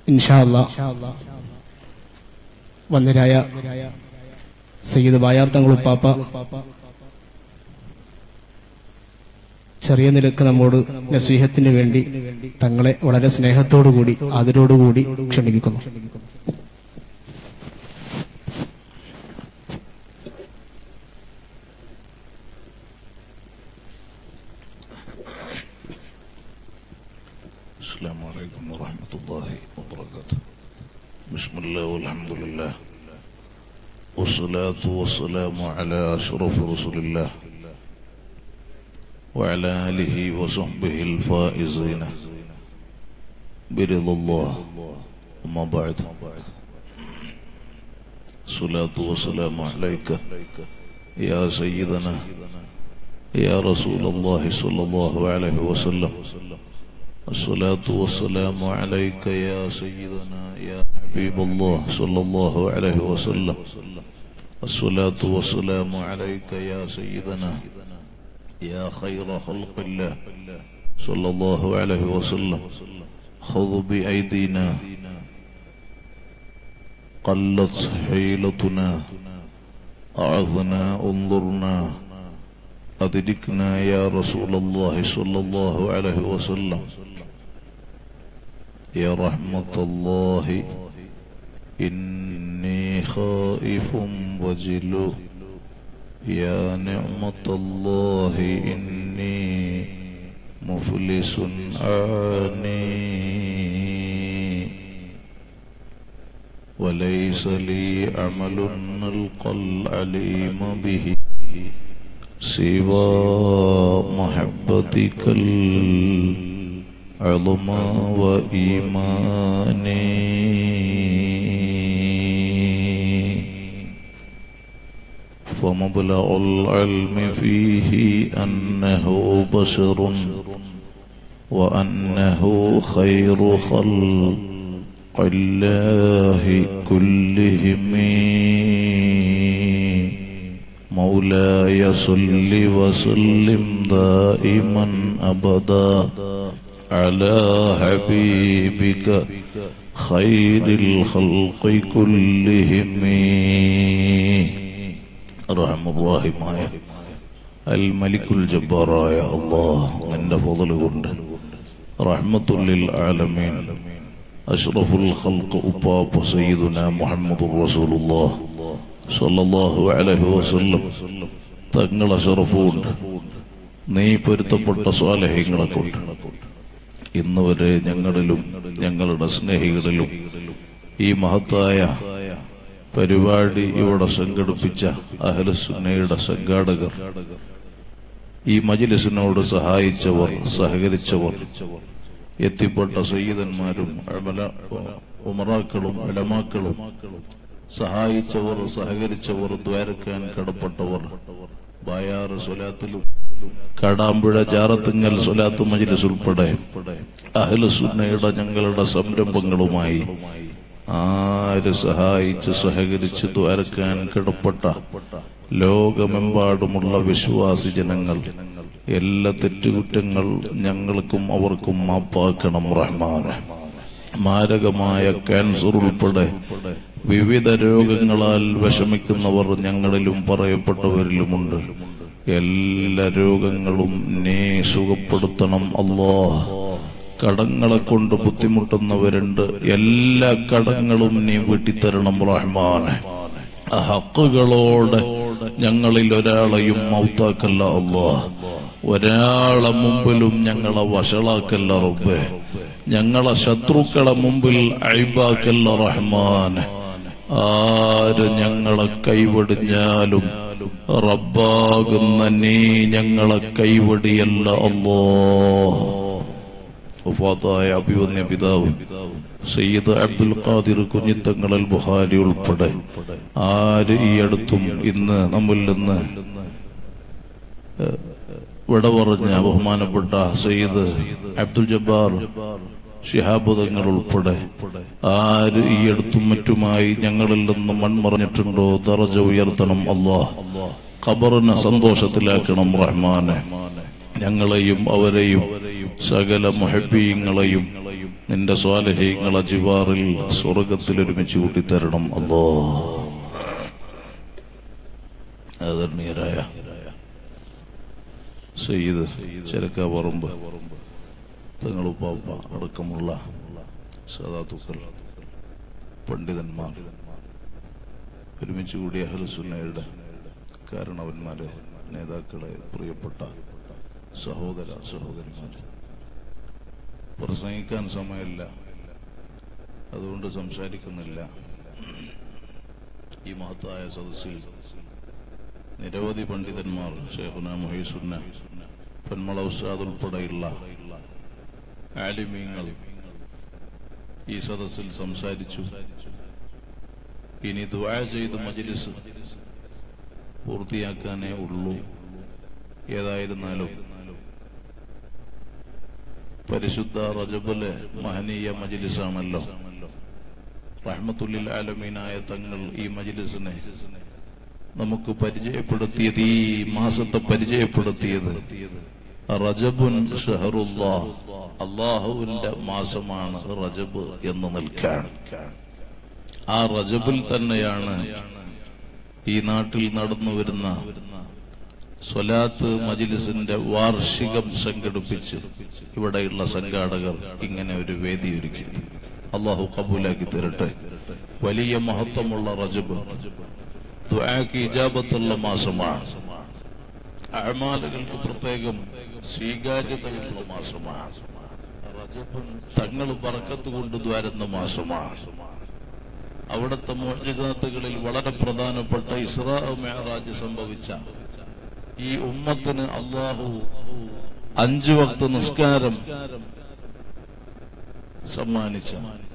ഇൻഷാല്ല വന്നരായ സയ്യിദ് ബായാർ ഉപ്പാപ്പ ചെറിയ നിരക്ക് നമ്മോട് നസീഹത്തിന് വേണ്ടി തങ്ങളെ വളരെ സ്നേഹത്തോടുകൂടി ആദരോടുകൂടി ക്ഷണിക്കുന്നു السلام عليكم ورحمة الله وبركاته بسم الله والحمد لله والصلاة والسلام على أشرف رسول الله وعلى آله وصحبه الفائزين برضا الله أما بعد الصلاة والسلام عليك يا سيدنا يا رسول الله صلى الله عليه وسلم الصلاة والسلام عليك يا سيدنا يا حبيب الله صلى الله عليه وسلم الصلاة والسلام عليك يا سيدنا يا خير خلق الله صلى الله عليه وسلم خذ بأيدينا قلت حيلتنا أعظنا انظرنا أدركنا يا رسول الله صلى الله عليه وسلم يا رحمة الله إني خائف وجل يا نعمة الله إني مفلس عاني وليس لي عمل نلقى العليم به سوى محبتك العظمى وإيماني فمبلغ العلم فيه أنه بشر وأنه خير خلق الله كلهم مولاي صل وسلم دائما أبدا على حبيبك خير الخلق كلهم رحم الراحماയ അൽമലിക്കുൽ ജബ്ബാറായ അള്ളാഹ് നിന്റെ ഫضل കൊണ്ട് റഹ്മത്തുല്ലിൽ ആലമീൻ അഷ്റഫുൽ ഖൽഖ് ഉപ്പാപ്പ സയ്യിദുന മുഹമ്മദുർ റസൂലുള്ളാഹ് സല്ലല്ലാഹു അലൈഹി വസല്ലം തങ്ങളെ ഷറഫുണ്ട് നീ പൊരുത്തപ്പെട്ട സ്വാലഹ്യങ്ങളെ കൊണ്ട് ഇന്ന് വരെ ഞങ്ങളിലും ഞങ്ങളുടെ സ്നേഹികളിലും ഈ മഹത്തായ പരിപാടി ഇവിടെ സംഘടിപ്പിച്ച അഹലസുന്നയുടെ സംഘാടകർ ഈ മജിലിസിനോട് സഹായിച്ചവർ സഹകരിച്ചവർ എത്തിപ്പെട്ട സയ്യിദന്മാരും അമല- ഉമറാക്കളും അലമാക്കളും സഹായിച്ചവർ സഹകരിച്ചവർ ദ്വാരക്കാൻ കടപ്പെട്ടവർ ബായാറ് സ്വലാത്തിലും കാടാമ്പുഴ ജാറത്തുങ്ങൽ സ്വലാത്ത് മജിലിസ് ഉൾപ്പെടെ അഹ്ലസുന്നയുടെ ഞങ്ങളുടെ സംരംഭങ്ങളുമായി ആര് സഹായിച്ച് സഹകരിച്ച് ദ്വാരക്കാൻ കിടപ്പെട്ട ലോകമെമ്പാടുമുള്ള വിശ്വാസി ജനങ്ങൾ എല്ലാ തെറ്റുകുറ്റങ്ങൾ ഞങ്ങൾക്കും അവർക്കും മാപ്പാക്കണം റഹ്മാനെ മാരകമായ ക്യാൻസർ ഉൾപ്പെടെ വിവിധ രോഗങ്ങളാൽ വിഷമിക്കുന്നവർ ഞങ്ങളിലും പറയപ്പെട്ടവരിലുമുണ്ട് എല്ലാ രോഗങ്ങളും നീ സുഖപ്പെടുത്തണം അല്ലാ കടങ്ങളെ കൊണ്ട് ബുദ്ധിമുട്ടുന്നവരുണ്ട് എല്ലാ കടങ്ങളും നീ വീട്ടിത്തരണം റഹ്മാനെ ആ ഹക്കുകളോടെ ഞങ്ങളിൽ ഒരാളെയും മൗത്താക്കല്ല അല്ലാ ഒരാളെ മുമ്പിലും ഞങ്ങളെ വഷളാക്കല്ല റബ്ബേ ഞങ്ങളെ ശത്രുക്കളെ മുമ്പിൽ അഴിബാക്കല്ല റഹ്മാനെ ആര് ഞങ്ങളെ കൈവടിഞ്ഞാലും റബ്ബാകുന്ന നീ ഞങ്ങളെ കൈവടിയല്ല അല്ലോ വഫാത്തായ അഭിവന്യ പിതാവ് സയ്യിദ് അബ്ദുൽ ഖാദിർ കുഞ്ഞിത്തങ്ങളൽ ബുഹാരി ഉൾപ്പെടെ ആര് ഈ അടുത്തും ഇന്ന് നമ്മിൽ നിന്ന് ഏഹ്, വിട പറഞ്ഞ ബഹുമാനപ്പെട്ട സയ്യിദ് അബ്ദുൽ ജബ്ബാർ ശിഹാബുദങ്ങൾ ഉൾപ്പെടെ ആര് ഈ അടുത്തും മറ്റുമായി ഞങ്ങളിൽ നിന്ന് മൺമറഞ്ഞിട്ടുണ്ടോ ദറജ ഉയർത്തണം അല്ലാഹ് ഖബറിനെ സന്തോഷത്തിലാക്കണം റഹ്മാനെ ഞങ്ങളെയും അവരെയും സകല മുഹബീങ്ങളെയും നിന്റെ സ്വാലഹീങ്ങളെ ജിവാറിൽ സ്വർഗത്തിൽ ഒരുമിച്ച് കൂട്ടിത്തരണം അല്ലോ ആദരണീയരായ സയ്യിദ് ചെരക്ക പറമ്പ് തങ്ങളുപ്പാപ്പ അടക്കമുള്ള സദാത്തുക്കൾ പണ്ഡിതന്മാർ ഒരുമിച്ച് കൂടിയ അഹ്ലുസുന്നയുടെ കാരണവന്മാരെ നേതാക്കളെ പ്രിയപ്പെട്ട സഹോദര സഹോദരിമാരെ പ്രസംഗിക്കാൻ സമയമില്ല അതുകൊണ്ട് സംസാരിക്കുന്നില്ല ഈ മഹത്തായ സദസ്സിൽ നിരവധി പണ്ഡിതന്മാർ ഷെയ്ഖുന മൊഹീസുന്ന പൊന്മള ഉസ്താദ് ഉൾപ്പെടെയുള്ള ആലിമീങ്ങൾ ഈ സദസ്സിൽ സംസാരിച്ചു ഇനി ദുആ ചെയ്ത് മജ്ലിസ് പൂർത്തിയാക്കാനേ ഉള്ളൂ ഏതായിരുന്നാലും പരിശുദ്ധ റജബിലെ മഹനീയ മജ്ലിസാണല്ലോ റഹ്മത്തുല്ലിൽ ആലമീനായ തങ്ങൾ ഈ മജ്ലിസിനെ നമുക്ക് പരിചയപ്പെടുത്തിയത് ഈ മാസത്തെ പരിചയപ്പെടുത്തിയത് റജബുൻ ഷഹറുല്ലാ അള്ളാഹുവിന്റെ മാസമാണ് റജബ് എന്ന് നിൽക്കാൻ ആ റജബിൽ തന്നെയാണ് ഈ നാട്ടിൽ നടന്നു വരുന്ന സ്വലാത്ത് മജിലിസിന്റെ വാർഷികം സംഘടിപ്പിച്ച് ഇവിടെയുള്ള സംഘാടകർ ഇങ്ങനെ ഒരു വേദി ഒരുക്കി അള്ളാഹു കബൂലാക്കി തരട്ടെ വലിയ മഹത്വമുള്ള റജബ് ദുആക്ക് ഇജാബത്തുള്ള മാസമാണ് അഴമാലുകൾക്ക് പ്രത്യേകം സ്വീകാര്യതയുള്ള മാസമാണ് റജബ് തങ്ങൾ പറക്കത്ത് കൊണ്ട് ദ്വാരുന്ന മാസമാണ് അവിടുത്തെ മോചിതാത്തുകളിൽ വളരെ പ്രധാനപ്പെട്ട ഇസ്രാ മേറാജ് സംഭവിച്ച ഈ ഉമ്മത്തിന് അള്ളാഹു അഞ്ചു വക്ത നിസ്കാരം സമ്മാനിച്ച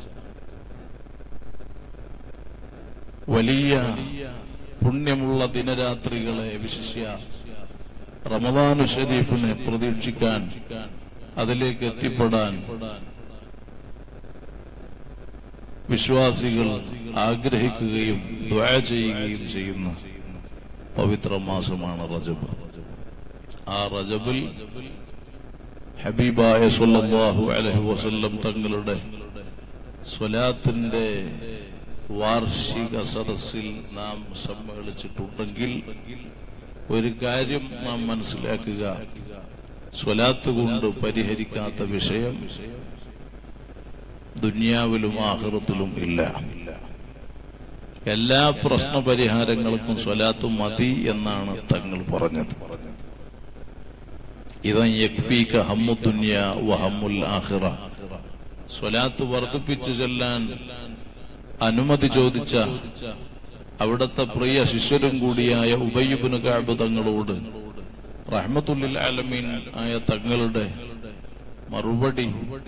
വലിയ പുണ്യമുള്ള ദിനരാത്രികളെ വിശിഷ്യ റമദാനു ഷരീഫിനെ പ്രതീക്ഷിക്കാൻ അതിലേക്ക് എത്തിപ്പെടാൻ വിശ്വാസികൾ ആഗ്രഹിക്കുകയും ദ്വാ ചെയ്യുകയും ചെയ്യുന്ന പവിത്ര മാസമാണ് റജബ് ആ റജബിൽ ഹബീബായ സല്ലല്ലാഹു അലൈഹി വസല്ലം തങ്ങളുടെ സ്വലാത്തിന്റെ വാർഷിക സദസ്സിൽ നാം സമ്മേളിച്ചിട്ടുണ്ടെങ്കിൽ ഒരു കാര്യം നാം മനസ്സിലാക്കുക സ്വലാത്ത് കൊണ്ട് പരിഹരിക്കാത്ത വിഷയം ദുനിയാവിലും ആഹൃത്തിലും ഇല്ല എല്ലാ പ്രശ്ന പരിഹാരങ്ങൾക്കും സ്വലാത്തും മതി എന്നാണ് തങ്ങൾ പറഞ്ഞത് ഇതൻ യക്ഫീക ഹമ്മു ദുനിയ വഹമ്മുൽ ആഖിറ സ്വലാത്ത് വർദ്ധിപ്പിച്ചു ചെല്ലാൻ അനുമതി ചോദിച്ച അവിടുത്തെ പ്രിയ ശിഷ്യരും കൂടിയായ ഉബയ്യബിന് കാബ് തങ്ങളോട് റഹ്മത്തുല്ലിൽ ആലമീൻ ആയ തങ്ങളുടെ മറുപടി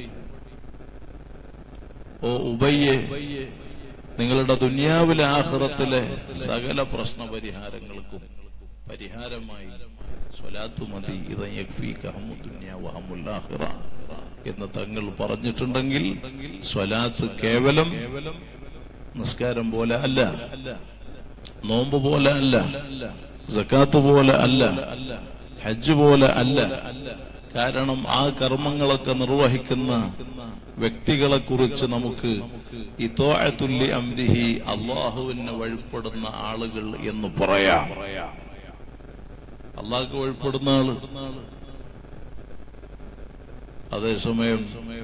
ഓ ഉബയ്യെ നിങ്ങളുടെ ദുനിയാവിലെ ആഹ്റത്തിലെ സകല പ്രശ്ന പരിഹാരങ്ങൾക്കും പരിഹാരമായി സ്വലാത്തു മതി ഇതൻ യക്ഫീക ഹമ്മു ദുനിയ വഹമ്മുൽ ആഖിറ എന്ന് തങ്ങൾ പറഞ്ഞിട്ടുണ്ടെങ്കിൽ സ്വലാത്ത് കേവലം നിസ്കാരം പോലെ അല്ല നോമ്പ് പോലെ അല്ല സക്കാത്ത് പോലെ അല്ല ഹജ്ജ് പോലെ അല്ല കാരണം ആ കർമ്മങ്ങളൊക്കെ നിർവഹിക്കുന്ന വ്യക്തികളെ കുറിച്ച് നമുക്ക് ഇതോഴത്തുല്ലി അംരിഹി അള്ളാഹുവിന് വഴിപ്പെടുന്ന ആളുകൾ എന്ന് പറയാം അള്ളാഹ്ക്ക് വഴിപ്പെടുന്ന ആള് അതേസമയം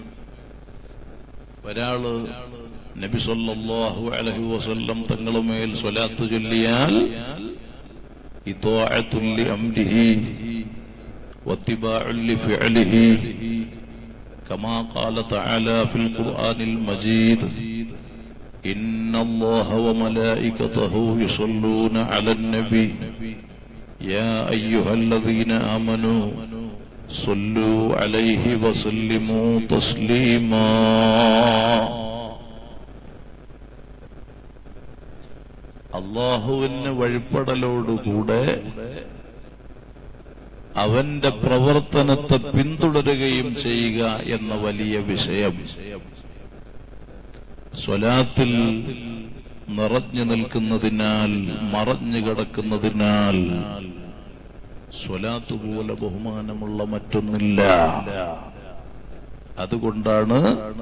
ഒരാള് നബി സല്ലല്ലാഹു അലൈഹി വസല്ലം തങ്ങളുടെ മേൽ സ്വലാത്ത് ചൊല്ലിയാൽ ഇതോഅത്തുൽ ലിഅംരിഹി വത്തിബാഉൽ ലിഫിഅലിഹി كما قال تعالى في القرآن المجيد إن الله وملائكته يصلون على النبي يا أيها الذين آمنوا صلوا عليه وسلموا تسليما അള്ളാഹുവിന് വഴിപ്പെടലോടുകൂടെ അവന്റെ പ്രവർത്തനത്തെ പിന്തുടരുകയും ചെയ്യുക എന്ന വലിയ വിഷയം സ്വലാത്തിൽ നിറഞ്ഞു നിൽക്കുന്നതിനാൽ മറഞ്ഞു കിടക്കുന്നതിനാൽ സ്വലാത്ത് പോലെ ബഹുമാനമുള്ള മറ്റൊന്നില്ല അതുകൊണ്ടാണ്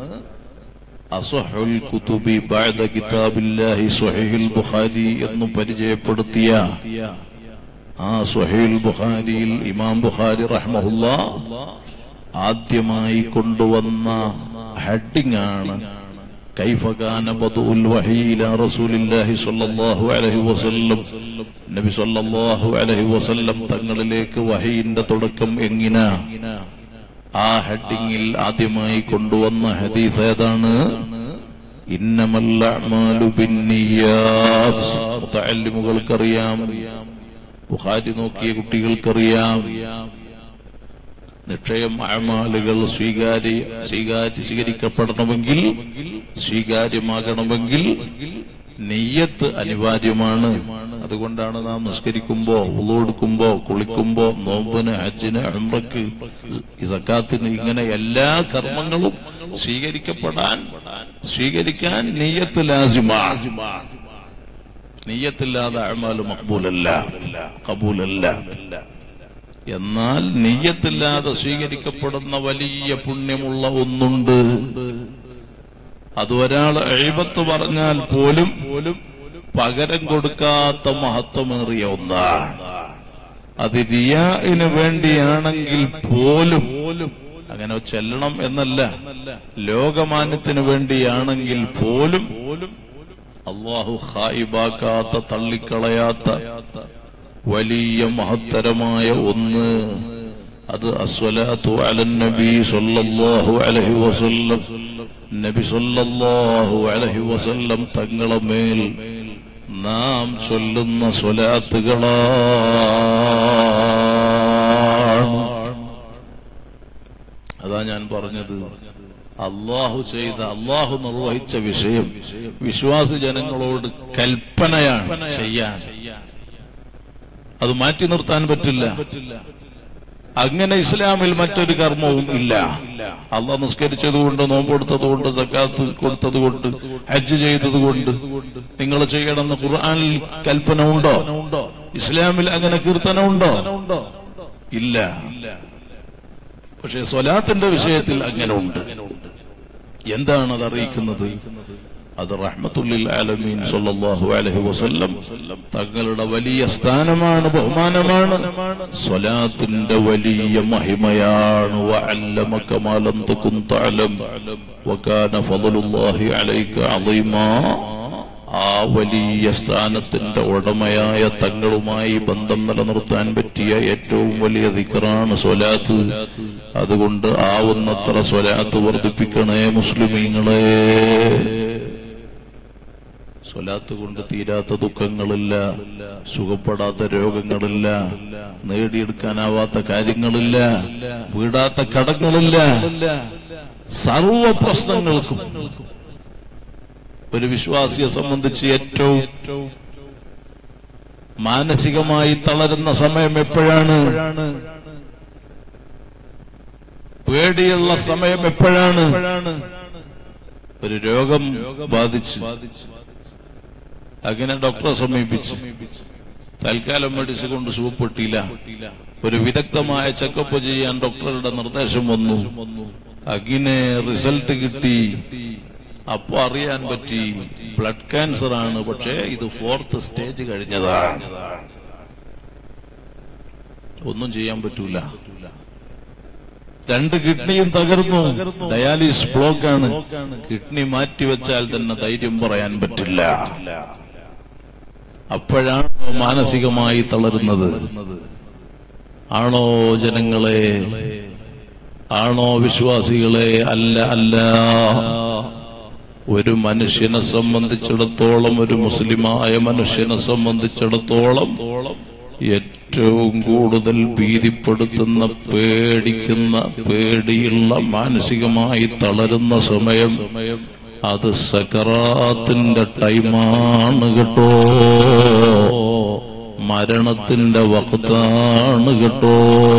അസഹുൽ കുതുബി ബഅദ കിതാബില്ലാഹി സ്വഹീഹുൽ ബുഖാരി എന്ന് പരിചയപ്പെടുത്തിയ ആ സ്വഹീൽ ബുഖാരിയിൽ ഇമാം ബുഖാരി റഹ്മഹുല്ല ആദ്യമായി കൊണ്ടുവന്ന ഹെഡിംഗ് ആണ് كيف كان بدء الوحي إلى رسول الله صلى الله عليه وسلم നബി സല്ലല്ലാഹു അലൈഹി വസല്ലം തങ്ങളിലേക്ക് വഹീന്റെ തുടക്കം എങ്ങിന ആ ഹെഡിങ്ങിൽ ആദ്യമായി കൊണ്ടുവന്ന ഹദീസ് ഏതാണ് ഇന്നമല്ല അഅ്മാലു ബിന്നിയാത്ത് മുതഅല്ലിമുകൾക്കറിയാം ബുഖാരി നോക്കിയ കുട്ടികൾക്കറിയാം നിശ്ചയം അമാലുകൾ സ്വീകാര്യ സ്വീകാര്യ സ്വീകരിക്കപ്പെടണമെങ്കിൽ സ്വീകാര്യമാകണമെങ്കിൽ നെയ്യത്ത് അനിവാര്യമാണ് അതുകൊണ്ടാണ് നാം നിസ്കരിക്കുമ്പോ ഉള്ളൊടുക്കുമ്പോ കുളിക്കുമ്പോ നോമ്പിന് ഹജ്ജിന് അമ്രക്ക് സക്കാത്തിന് ഇങ്ങനെ എല്ലാ കർമ്മങ്ങളും സ്വീകരിക്കപ്പെടാൻ സ്വീകരിക്കാൻ നെയ്യത്ത് ലാസിമാണ് നെയ്യത്തില്ലാതെ അഴമാല് മക്ബൂലല്ല കബൂലല്ല എന്നാൽ നെയ്യത്തില്ലാതെ സ്വീകരിക്കപ്പെടുന്ന വലിയ പുണ്യമുള്ള ഒന്നുണ്ട് അത് ഒരാൾ എഴുപത്ത് പറഞ്ഞാൽ പോലും പോലും പകരം കൊടുക്കാത്ത മഹത്വമേറിയ ഒന്നാണ് അത് റിയാഇന് വേണ്ടിയാണെങ്കിൽ പോലും പോലും അങ്ങനെ ചെല്ലണം എന്നല്ല ലോകമാന്യത്തിന് വേണ്ടിയാണെങ്കിൽ പോലും പോലും അള്ളാഹു ഹായിബാക്കാത്ത തള്ളിക്കളയാത്ത വലിയ മഹത്തരമായ ഒന്ന് അത് അസ്വലാത്തു അലൻ നബി സല്ലല്ലാഹു അലൈഹി വസല്ലം നബി സല്ലല്ലാഹു അലൈഹി വസല്ലം തങ്ങളെ മേൽ നാം ചൊല്ലുന്ന സ്വലാത്തുകളാണ് അതാ ഞാൻ പറഞ്ഞത് അള്ളാഹു ചെയ്ത അള്ളാഹു നിർവഹിച്ച വിഷയം വിശ്വാസി ജനങ്ങളോട് കൽപ്പനയാണ് ചെയ്യാൻ അത് മാറ്റി നിർത്താൻ പറ്റില്ല അങ്ങനെ ഇസ്ലാമിൽ മറ്റൊരു കർമ്മവും ഇല്ല അള്ളാഹ് നിസ്കരിച്ചതുകൊണ്ട് നോമ്പെടുത്തതുകൊണ്ട് സക്കാത്ത് കൊടുത്തതുകൊണ്ട് ഹജ്ജ് ചെയ്തതുകൊണ്ട് നിങ്ങൾ ചെയ്യണമെന്ന് ഖുർആനിൽ കൽപ്പന ഉണ്ടോ ഇസ്ലാമിൽ അങ്ങനെ കീർത്തനം ഉണ്ടോ ഇല്ല പക്ഷെ സ്വലാത്തിന്റെ വിഷയത്തിൽ അങ്ങനെ ഉണ്ട് എന്താണ് അത് അറിയിക്കുന്നത് അത് റഹ്മത്തുല്ലിൽ ആലമീൻ സല്ലല്ലാഹു അലൈഹി വസല്ലം തങ്ങളുടെ വലിയ സ്ഥാനമാണ് ബഹുമാനമാണ് സ്വലാത്തിന്റെ വലിയ മഹിമയാണ് വഅല്ലമക മാ ലം തകുൻ തഅലം വകാന ഫളലുല്ലാഹി അലൈക അളീമാ ആ വലിയ സ്ഥാനത്തിന്റെ ഉടമയായ തങ്ങളുമായി ബന്ധം നിലനിർത്താൻ പറ്റിയ ഏറ്റവും വലിയ ദിക്കറാണ് സ്വലാത്ത് അതുകൊണ്ട് ആവുന്നത്ര സ്വലാത്ത് വർദ്ധിപ്പിക്കണേ മുസ്ലിമീങ്ങളെ സ്വലാത്ത് കൊണ്ട് തീരാത്ത ദുഃഖങ്ങളില്ല സുഖപ്പെടാത്ത രോഗങ്ങളില്ല നേടിയെടുക്കാനാവാത്ത കാര്യങ്ങളില്ല വീടാത്ത കടങ്ങളില്ല സർവ പ്രശ്നങ്ങൾക്കും ഒരു വിശ്വാസിയെ സംബന്ധിച്ച് ഏറ്റവും മാനസികമായി തളരുന്ന സമയം എപ്പോഴാണ് പേടിയുള്ള സമയം എപ്പോഴാണ് ഒരു രോഗം ബാധിച്ച് അങ്ങനെ ഡോക്ടറെ സമീപിച്ചു തൽക്കാലം മെഡിസിൻ കൊണ്ട് സുഖപ്പെട്ടില്ല ഒരു വിദഗ്ധമായ ചെക്കപ്പ് ചെയ്യാൻ ഡോക്ടറുടെ നിർദ്ദേശം വന്നു അങ്ങനെ റിസൾട്ട് കിട്ടി അപ്പൊ അറിയാൻ പറ്റി ബ്ലഡ് ക്യാൻസർ ആണ് പക്ഷേ ഇത് ഫോർത്ത് സ്റ്റേജ് കഴിഞ്ഞതാണ് ഒന്നും ചെയ്യാൻ പറ്റൂല രണ്ട് കിഡ്നിയും തകർന്നു ഡയാലിസ് ബ്ലോക്ക് ആണ് കിഡ്നി മാറ്റിവെച്ചാൽ തന്നെ ധൈര്യം പറയാൻ പറ്റില്ല അപ്പോഴാണ് മാനസികമായി തളരുന്നത് ആണോ ജനങ്ങളെ ആണോ വിശ്വാസികളെ അല്ല അല്ല ഒരു മനുഷ്യനെ സംബന്ധിച്ചിടത്തോളം ഒരു മുസ്ലിമായ മനുഷ്യനെ സംബന്ധിച്ചിടത്തോളം ഏറ്റവും കൂടുതൽ ഭീതിപ്പെടുത്തുന്ന പേടിക്കുന്ന പേടിയുള്ള മാനസികമായി തളരുന്ന സമയം അത് സക്കറാത്തിന്റെ ടൈമാണ് കേട്ടോ മരണത്തിന്റെ വക്താണ് കേട്ടോ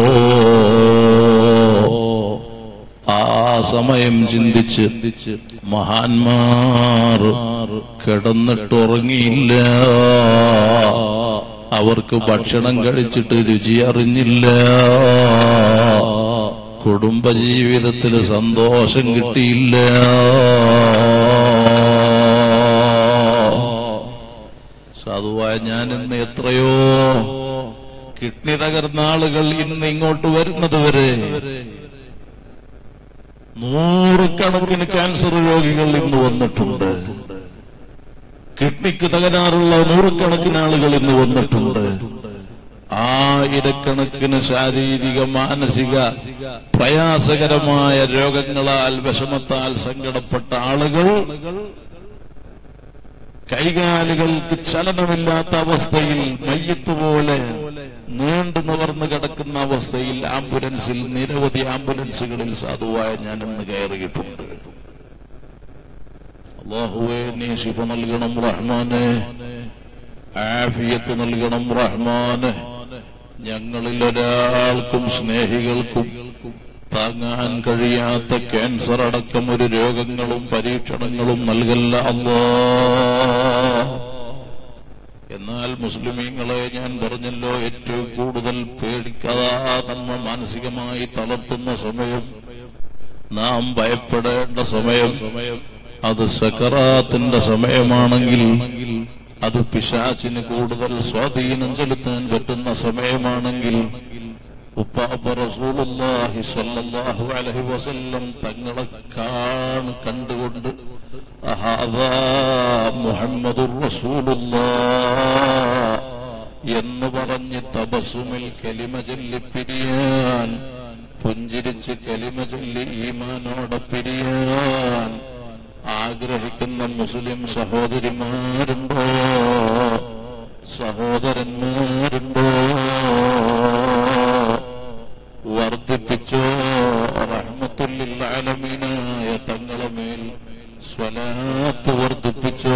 ആ സമയം ചിന്തിച്ച് മഹാന്മാർ കിടന്നിട്ടുറങ്ങിയില്ല അവർക്ക് ഭക്ഷണം കഴിച്ചിട്ട് രുചി അറിഞ്ഞില്ല കുടുംബജീവിതത്തിൽ സന്തോഷം കിട്ടിയില്ല സാധുവായ ഞാൻ ഇന്ന് എത്രയോ കിഡ്നി തകർന്ന ആളുകൾ ഇന്ന് ഇങ്ങോട്ട് വരുന്നത് വരെ നൂറുകണക്കിന് ക്യാൻസർ രോഗികൾ ഇന്ന് വന്നിട്ടുണ്ട് കിഡ്നിക്ക് തകരാറുള്ള നൂറുകണക്കിന് ആളുകൾ ഇന്ന് വന്നിട്ടുണ്ട് ആയിരക്കണക്കിന് ശാരീരിക മാനസിക പ്രയാസകരമായ രോഗങ്ങളാൽ വിഷമത്താൽ സങ്കടപ്പെട്ട ആളുകൾ കൈകാലുകൾക്ക് ചലനമില്ലാത്ത അവസ്ഥയിൽ മയ്യത്ത് പോലെ നീണ്ടു നിവർന്നു കിടക്കുന്ന അവസ്ഥയിൽ ആംബുലൻസിൽ നിരവധി ആംബുലൻസുകളിൽ സാധുവായ ഞാൻ ഇന്ന് കയറിയിട്ടുണ്ട് അള്ളാഹുവെ നീ ശിഫ നൽകണം റഹ്മാനെ ആഫിയത്ത് നൽകണം റഹ്മാനെ ഞങ്ങളിൽ ഒരാൾക്കും സ്നേഹികൾക്കും താങ്ങാൻ കഴിയാത്ത ക്യാൻസർ അടക്കം ഒരു രോഗങ്ങളും പരീക്ഷണങ്ങളും നൽകല്ല അല്ലാ എന്നാൽ മുസ്ലിമീങ്ങളെ ഞാൻ പറഞ്ഞല്ലോ ഏറ്റവും കൂടുതൽ പേടിക്കാതെ നമ്മ മാനസികമായി തളർത്തുന്ന സമയം നാം ഭയപ്പെടേണ്ട സമയം അത് സക്കറാത്തിന്റെ സമയമാണെങ്കിൽ അത് പിശാച്ചിന് കൂടുതൽ സ്വാധീനം ചെലുത്താൻ പറ്റുന്ന സമയമാണെങ്കിൽ ഉപ്പാപ്പ റസൂലുള്ളാഹി സ്വല്ലല്ലാഹു അലൈഹി വസല്ലം തങ്ങളെ കാണു കണ്ടുകൊണ്ട് അഹാദാ മുഹമ്മദുർ റസൂലുള്ളാഹ് എന്ന് പറഞ്ഞ് തപസുമിൽ കലിമ ചൊല്ലി പിരിയാൻ പുഞ്ചിരിച്ച് കലിമ ചൊല്ലി ഈമാനോടെ പിരിയാൻ ആഗ്രഹിക്കുന്ന മുസ്ലിം സഹോദരിമാരുണ്ടോ സഹോദരന്മാരുണ്ടോ വർദ്ധിപ്പിച്ചോ റഹ്മത്തുല്ലാലമീനായ തങ്ങളെ മേൽ സ്വലാത്ത് വർദ്ധിപ്പിച്ചോ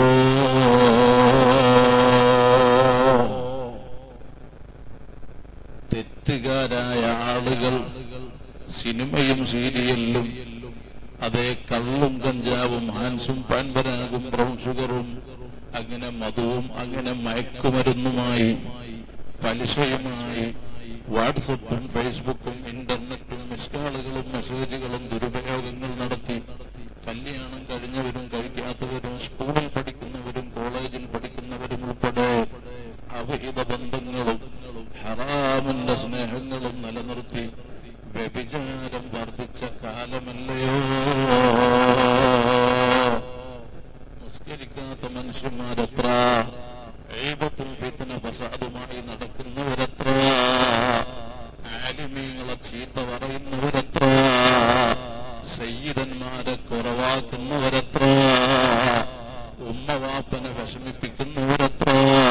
തെറ്റുകാരായ ആളുകൾ സിനിമയും സീരിയലിലും അതേ കള്ളും കഞ്ചാവും ഹാൻസും പാൻപരാഗും ബ്രൗൺ ഷുഗറും അങ്ങനെ മധുവും അങ്ങനെ മയക്കുമരുന്നുമായി പലിശയുമായി വാട്സപ്പും ഫേസ്ബുക്കും ഇന്റർനെറ്റും മിസ്കാളുകളും മെസ്സേജുകളും ദുരുപയോഗങ്ങൾ നടത്തി കല്യാണം കഴിഞ്ഞവരും കഴിക്കാത്തവരും സ്കൂളിൽ പഠിക്കുന്നവരും കോളേജിൽ പഠിക്കുന്നവരും ഉൾപ്പെടെ അവിഹിത ബന്ധങ്ങളും ഹറാമിന്റെ സ്നേഹങ്ങളും നിലനിർത്തി വ്യഭിചാരം വർദ്ധിച്ച കാലമല്ലയോ നിസ്കരിക്കാത്ത മനുഷ്യന്മാരെത്ര ഏപത്തും ഫിത്തന ഫസാദുമായി നടക്കുന്നവരെത്ര ആലിമീങ്ങളെ ചീത്ത പറയുന്നവരെത്ര സയ്യിദന്മാരെ കുറവാക്കുന്നവരെത്ര ഉമ്മവാപ്പനെ വിഷമിപ്പിക്കുന്നവരെത്ര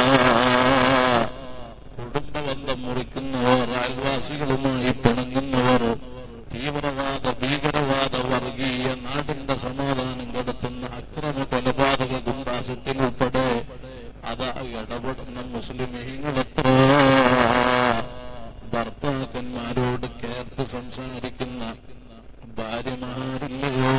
കുടുംബബന്ധം മുറിക്കുന്നവർ അയൽവാസികളുമായി പിണങ്ങുന്നവർ തീവ്രവാദ ഭീകരവാദ വർഗീയ നാടിന്റെ സമാധാനം കെടുത്തുന്ന അക്രമ കൊലപാതക ഗുണ്ടാസത്തിനുൾപ്പെടെ അത് ഇടപെടുന്ന മുസ്ലിമീങ്ങളെത്ര ഭർത്താക്കന്മാരോട് കേർത്ത് സംസാരിക്കുന്ന ഭാര്യമാരില്ലയോ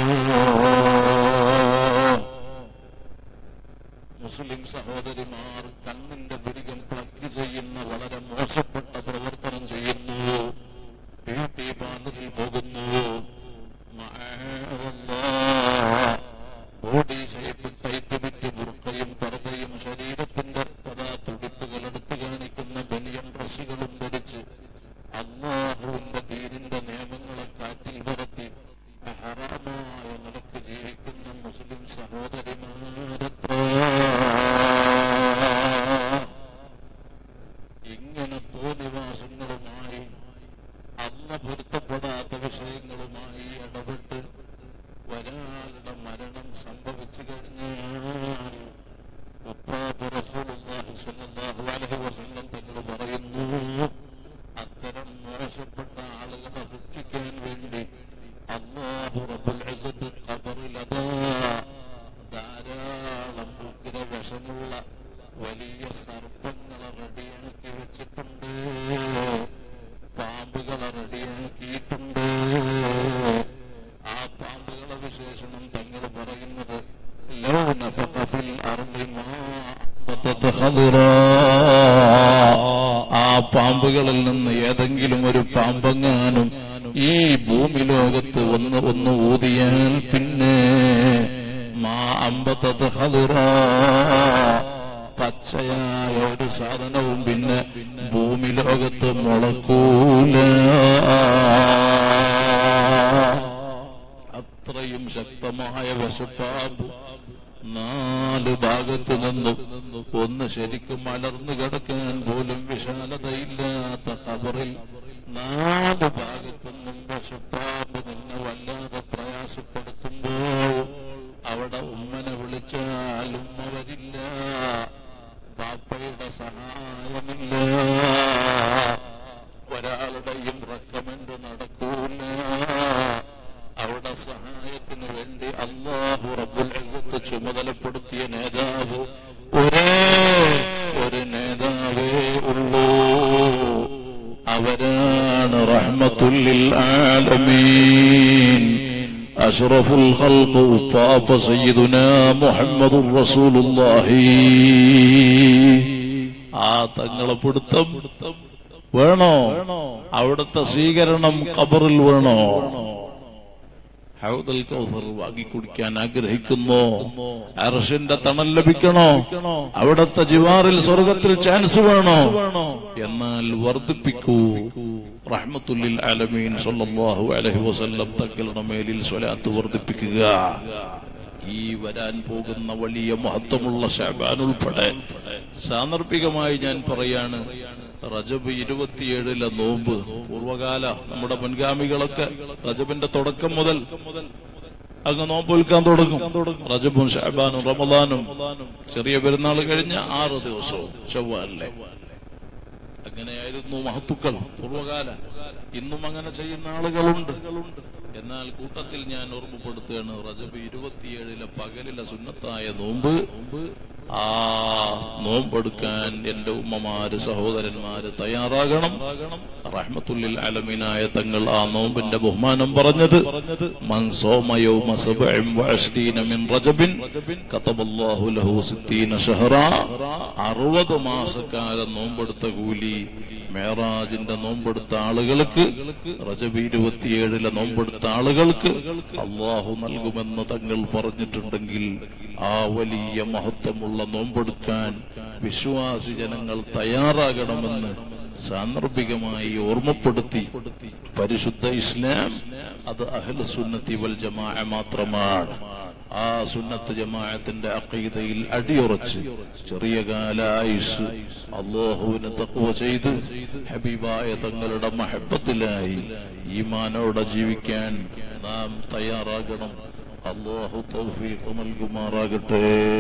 മുസ്ലിം സഹോദരിമാർ കണ്ണിന്റെ പുരികം പ്ലക്ക് ചെയ്യുന്ന വളരെ മോശപ്പെട്ട പ്രവർത്തനം ചെയ്യുന്നു ബ്യൂട്ടി പാർലറിൽ പോകുന്നു ബോഡി ഷേപ്പ് ടൈറ്റ് വിറ്റ് ബുർക്കയും പർദ്ദയും ശരീരത്തിന്റെ പതാ തുടിപ്പുകൾ എടുത്തു കാണിക്കുന്ന ബനിയൻ ഡ്രസ്സുകളും ധരിച്ച് അള്ളാഹുവിന്റെ ദീനിന്റെ നിയമങ്ങളെ കാറ്റിൽ പറത്തി ഹറാമായ നിലക്ക് ജീവിക്കുന്ന മുസ്ലിം സഹോദരിമാരത്ര ഇങ്ങനെ തോന്നിവാസങ്ങളുമായി അല്ല പൊരുത്തപ്പെടാത്ത വിഷയങ്ങളുമായി ഇടപെട്ട് ഒരാളുടെ മരണം സംഭവിച്ചു കഴിഞ്ഞാൽ ഉപ്പാപ്പ് റസൂലുള്ളാഹി സ്വല്ലല്ലാഹു അലൈഹി വസല്ലം തങ്ങൾ പറയുന്നു അത്തരം മോശപ്പെട്ട ആളുകളെ ശിക്ഷിക്കാൻ വേണ്ടി അല്ലാഹു റബ്ബുൽ ഇസ്സത്ത് ഖബറിലതാ ധാരാളം ഉഗ്ര വിഷമുള്ള വലിയ സർപ്പങ്ങളെ റെഡിയാക്കി വെച്ചിട്ടുണ്ട് പാമ്പുകളെ റെഡിയാക്കിയിട്ടുണ്ട് ആ പാമ്പുകളെ വിശേഷണം തങ്ങൾ പറയുന്നത് ലോ നഫഖ ഫിൽ അർളി മാ ബത്തത ഖദിറാ. ആ പാമ്പുകളിൽ നിന്ന് ഏതെങ്കിലും ഒരു പാമ്പെങ്ങാനും ഈ ഭൂമി ലോകത്ത് ഒന്ന് ഒന്ന് ഊതിയാൽ പിന്നെ മാ അമ്പത്തത് ഹതുറാ പച്ചയായ ഒരു സാധനവും പിന്നെ ഭൂമി ലോകത്ത് മുളക്കൂല അത്രയും ശക്തമായ വശപ്പാമ്പ് നാല് ഭാഗത്തു നിന്നും ഒന്ന് ശരിക്കും മലർന്നു കിടക്കാൻ പോലും വിശാലതയില്ലാത്ത കബറിൽ നാല് ഭാഗത്തു നിന്നും വശപ്പാമ്പ് നിന്നെ വല്ലാതെ പ്രയാസപ്പെടുത്തുമ്പോൾ അവിടെ ഉമ്മനെ വിളിച്ചാൽ ഉമ്മ വരില്ല ബാപ്പയുടെ സഹായമില്ല ഒരാളുടെയും റെക്കമെന്റ് നടക്കൂല അവിടെ സഹായത്തിന് വേണ്ടി അള്ളാഹു റബ്ബുൽ ഇസ്സത്ത് ചുമതലപ്പെടുത്തിയ നേതാവ് ഒരേ ഒരു നേതാവേ ഉള്ളൂ അവരാണ് റഹ്മത്തുല്ലിൽ ആലമീൻ അഷ്റഫുൽ ഖൽഖ് ഉപ്പാപ്പ സയ്യിദുനാ മുഹമ്മദുർ റസൂലുള്ളാഹി ആ തങ്ങളെ പിടുത്തം വേണോ അവിടുത്തെ സ്വീകരണം ഖബറിൽ വേണോ ഹൗദൽ കൗസർ വാങ്ങിക്കുടിക്കാൻ ആഗ്രഹിക്കുന്നു അർഷിന്റെ തണൽ ലഭിക്കണോ അവിടത്തെ ജിവാറിൽ സ്വർഗത്തിൽ ചാൻസ് വേണോ എന്നാൽ വർദ്ധിപ്പിക്കൂ റഹ്മത്തുല്ലിൽ ആലമീൻ സല്ലല്ലാഹു അലൈഹി വസല്ലം തങ്ങളുടെ മേലിൽ സ്വലാത്ത് വർദ്ധിപ്പിക്കുക ഈ വരാൻ പോകുന്ന വലിയ മഹത്വമുള്ള ഷാബാൻ ഉൾപ്പെടെ സാന്ദർഭികമായി ഞാൻ പറയാണ് റജബ് ഇരുപത്തിയേഴിലെ നോമ്പ് പൂർവകാല നമ്മുടെ മുൻഗാമികളൊക്കെ റജബിന്റെ തുടക്കം മുതൽ അങ്ങ് നോമ്പ് വിൽക്കാൻ തുടങ്ങും റജബും ഷാബാനും റമദാനും ചെറിയ പെരുന്നാൾ കഴിഞ്ഞ ആറ് ദിവസവും ചൊവ്വാലിലെ അങ്ങനെയായിരുന്നു മഹത്തുക്കൾ പൂർവകാല ഇന്നും അങ്ങനെ ചെയ്യുന്ന ആളുകളുണ്ട് എന്നാൽ കൂട്ടത്തിൽ ഞാൻ ഓർമ്മപ്പെടുത്തുകയാണ് റജബ് ഇരുപത്തിയേഴിലെ പകലിലെ സുന്നത്തായ നോമ്പ് ആ നോമ്പെടുക്കാൻ എന്റെ ഉമ്മമാര് സഹോദരന്മാര് തയ്യാറാകണം റഹ്മത്തുല്ലിൽ അലമീനായ തങ്ങൾ ആ നോമ്പിന്റെ ബഹുമാനം പറഞ്ഞത് മൻ സോമ യൗമ സബഇൻ വഅശ്രീന മിൻ റജബിൻ കതബല്ലാഹു ലഹു സിത്തീന ഷഹറാ അറുപത് മാസക്കാലം നോമ്പെടുത്ത കൂലി മേറാജിന്റെ നോമ്പെടുത്ത ആളുകൾക്ക് റജബ് ഇരുപത്തിയേഴിലെ നോമ്പെടുത്ത ആളുകൾക്ക് അള്ളാഹു നൽകുമെന്ന് തങ്ങൾ പറഞ്ഞിട്ടുണ്ടെങ്കിൽ ആ വലിയ മഹത്വമുള്ള നോമ്പെടുക്കാൻ വിശ്വാസി ജനങ്ങൾ തയ്യാറാകണമെന്ന് സാന്ദർഭികമായി ഓർമ്മപ്പെടുത്തി പരിശുദ്ധ ഇസ്ലാം അത് അഹ്ല സുന്നത്തി വൽ ജമാഅ മാത്രമാണ് ആ സുന്നത്ത് ജമാഅത്തിന്റെ അഖീദയിൽ അടിയുറച്ച് ചെറിയ കാല ആയുസ് അള്ളാഹുവിന് തഖ്വ ചെയ്ത് ഹബീബായ തങ്ങളുടെ മഹബത്തിലായി ഈമാനോടെ ജീവിക്കാൻ നാം തയ്യാറാകണം അള്ളാഹു തൗഫീഖ് നൽകുമാറാകട്ടെ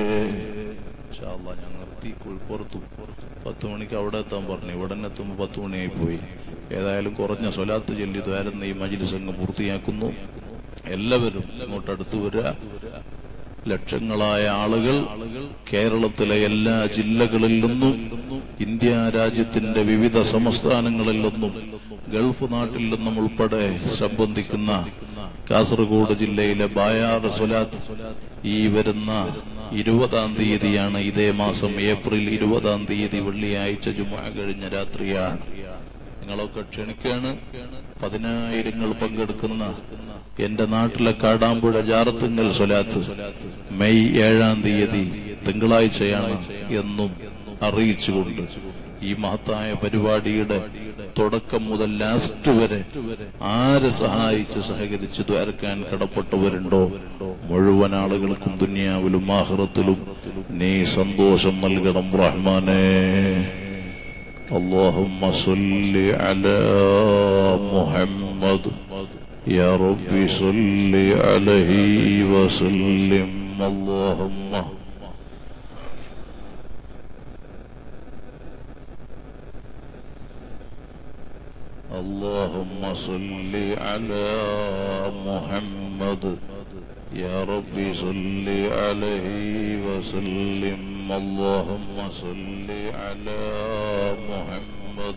ഇൻഷാ അല്ലാഹ് ഞാൻ നിർത്തി പുറത്തു പത്ത് മണിക്ക് അവിടെ എത്താൻ പറഞ്ഞു ഇവിടെ തന്നെ എത്തുമ്പോൾ പത്ത് മണിയായി പോയി ഏതായാലും കുറഞ്ഞ സ്വലാത്ത് ചൊല്ലി ദ്വാരം ഈ മജിലിസ് അങ്ങ് പൂർത്തിയാക്കുന്നു എല്ലാവരും ഇങ്ങോട്ട് അടുത്ത് വരിക ലക്ഷങ്ങളായ ആളുകൾ കേരളത്തിലെ എല്ലാ ജില്ലകളിൽ നിന്നും ഇന്ത്യ രാജ്യത്തിന്റെ വിവിധ സംസ്ഥാനങ്ങളിൽ നിന്നും ഗൾഫ് നാട്ടിൽ നിന്നും ഉൾപ്പെടെ സംബന്ധിക്കുന്ന കാസർഗോഡ് ജില്ലയിലെ ബായാർ സ്വലാത്ത് ഈ വരുന്ന ഇരുപതാം തീയതിയാണ് ഇതേ മാസം ഏപ്രിൽ ഇരുപതാം തീയതി വെള്ളിയാഴ്ച ജുമാ കഴിഞ്ഞ രാത്രിയാണ് നിങ്ങളൊക്കെ ക്ഷണിക്കാണ് പതിനായിരങ്ങൾ പങ്കെടുക്കുന്ന എന്റെ നാട്ടിലെ കാടാമ്പുഴ ജാറത്തുങ്കൽ സ്വലാത്ത് മെയ് ഏഴാം തീയതി തിങ്കളാഴ്ചയാണ് എന്നും അറിയിച്ചുകൊണ്ട് ഈ മഹത്തായ പരിപാടിയുടെ തുടക്കം മുതൽ ലാസ്റ്റ് വരെ ആരെ സഹായിച്ച് സഹകരിച്ച് ദ്വാരക്കാൻ കടപ്പെട്ടവരുണ്ടോ മുഴുവൻ ആളുകൾക്കും ദുനിയാവിലും ആഹ്റത്തിലും നീ സന്തോഷം നൽകണം റഹ്മാനേ اللهم صل على محمد يا رب صل عليه وسلم اللهم اللهم صل على محمد يا رب صل عليه وسلم اللهم صل على محمد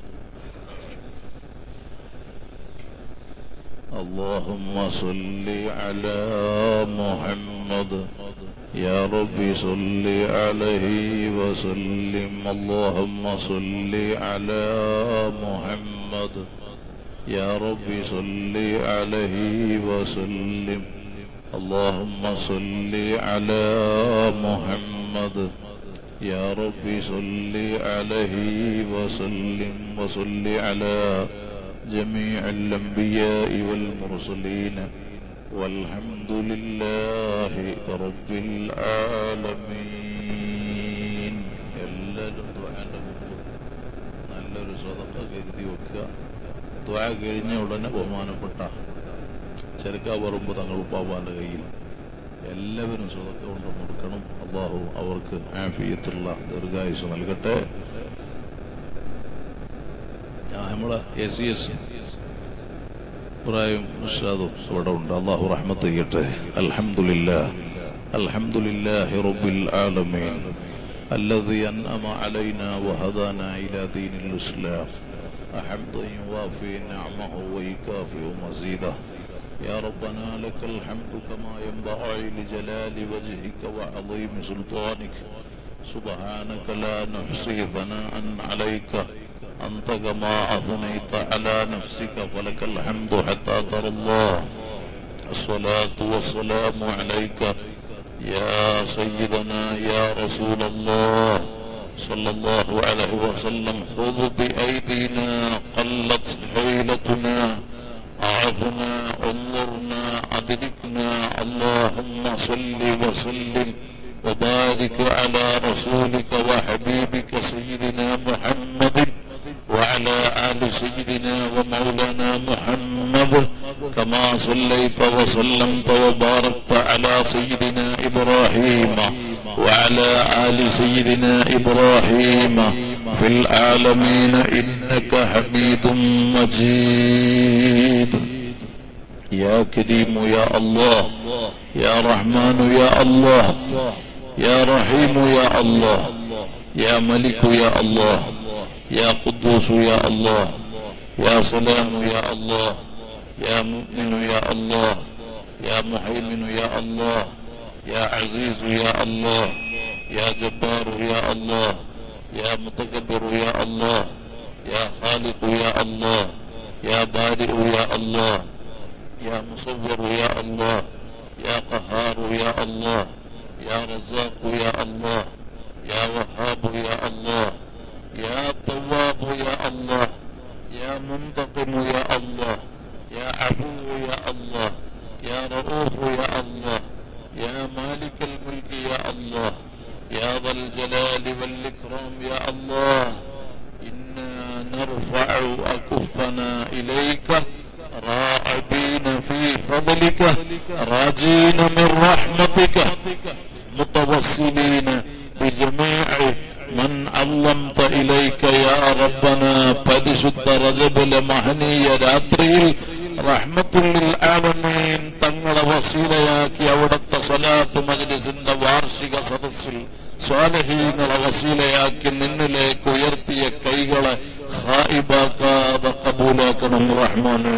اللهم صل على محمد يا رب صل عليه وسلم اللهم صل على محمد يا رب صل عليه وسلم اللهم صل على محمد يا رب صل عليه وسلم وصل على جميع الأنبياء والمرسلين والحمد لله رب العالمين എല്ലാവരും ദുആന്റെ മുമ്പ് നല്ലൊരു സ്വതക്ക കരുതി വെക്കുക ദ്വാ കഴിഞ്ഞ ഉടനെ ബഹുമാനപ്പെട്ട ചെറുക്ക പറമ്പ് തങ്ങൾ ഉപ്പാപ്പാന്റെ കയ്യിൽ എല്ലാവരും സ്വതക്ക കൊണ്ട് മുടുക്കണം അള്ളാഹു അവർക്ക് ആഫിയത്തുള്ള ദീർഘായുസ് നൽകട്ടെ ആ, നമ്മളെ എ സി എസ് ഇബ്രാഹിം ഉസ്താദും ഇവിടെ ഉണ്ട് അള്ളാഹു റഹ്മത്ത് ചെയ്യട്ടെ അൽഹംദുലില്ലാ അൽഹംദുലില്ലാഹി റബ്ബിൽ ആലമീൻ الذي أنعم علينا وهدانا إلى دين الإسلام حمدا يوافي نعمه ويكافئ مزيده يا ربنا لك الحمد كما ينبغي لجلال وجهك وعظيم سلطانك سبحانك لا نحصي ثناء عليك أنت كما أثنيت على نفسك فلك الحمد حتى ترى الله الصلاة والسلام عليك يا سيدنا يا رسول الله صلى الله عليه وسلم خذ بأيدينا قلت حيلتنا أعظنا انظرنا أدركنا اللهم صل وسلم وبارك على رسولك وحبيبك سيدنا محمد وعلى آل سيدنا ومولانا محمد كما صليت وسلمت وباركت على سيدنا إبراهيم وعلى آل سيدنا إبراهيم في العالمين إنك حميد مجيد يا كريم يا الله يا رحمن يا الله يا رحيم يا الله يا ملك يا الله يا قدوس يا الله يا سلام يا الله يا مؤمن يا الله يا محيمن يا الله يا عزيز يا الله يا جبار يا الله يا متكبر يا الله يا خالق يا الله يا بارئ يا الله يا مصور يا الله يا قهار يا الله يا رزاق يا الله يا وهاب يا الله يا تواب يا الله يا منتقم يا الله يا عفو يا الله يا رؤوف يا الله يا مالك الملك يا الله يا ذا الجلال والإكرام يا الله إنا نرفع أكفنا إليك راعبين في فضلك راجين من رحمتك متوسلين بجميع من علمت إليك يا ربنا പരിശുദ്ധ റജബിലെ മഹനീയ രാത്രിയിൽ റഹ്മത്തുല്ലിൽ ആലമീൻ തങ്ങളെ വസീലയാക്കി അവിടുത്തെ സ്വലാത്ത് മജ്ലിസിന്റെ വാർഷിക സദസ്സിൽ സ്വാലഹീങ്ങളെ വസീലയാക്കി നിന്നിലേക്ക് ഉയർത്തിയ കൈകളെ ഹായിബാക്കാതെ കബൂലാക്കണം റഹ്മാനെ